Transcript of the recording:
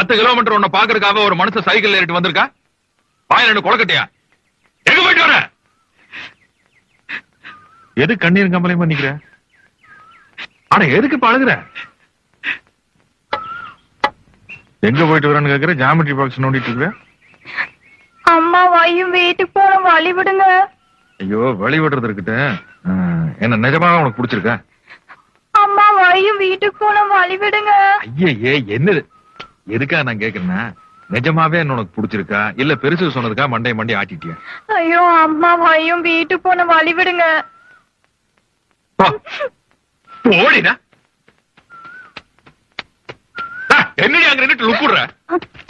பத்து கிலோமீட்டர் உன்னை பாக்குறதுக்காக ஒரு மனுஷன் சைக்கிள் ஏறிட்டு வந்திருக்கா வாயில ரெண்டு கொலக்கட்டியா எங்க போயிட்டு வர எது கண்ணீர் கம்பளையும் பண்ணிக்கிற ஆனா எதுக்கு பழகுற எங்க போயிட்டு வரேன்னு கேக்குற ஜாமெட்ரி பாக்ஸ் நோண்டிட்டு இருக்கிற அம்மா வையும் வீட்டுக்கு போன வழி விடுங்க ஐயோ வழி விடுறது இருக்கட்டும் ஆ, என்ன நிஜமாக உனக்கு பிடிச்சிருக்கா அம்மா வையும் வீட்டுக்கு போன வழி விடுங்க ஐயே என்னது எதுக்கா நான் கேக்குறேன்னா நிஜமாவே என்ன உனக்கு பிடிச்சிருக்கா இல்ல பெருசு சொன்னதுக்கா மண்டை மண்டை ஆட்டிட்டியா ஐயோ அம்மா வையும் வீட்டுக்கு போன வழி விடுங்க போ. போடினா என்னடி அங்க நின்னுட்டு லுக்குடுற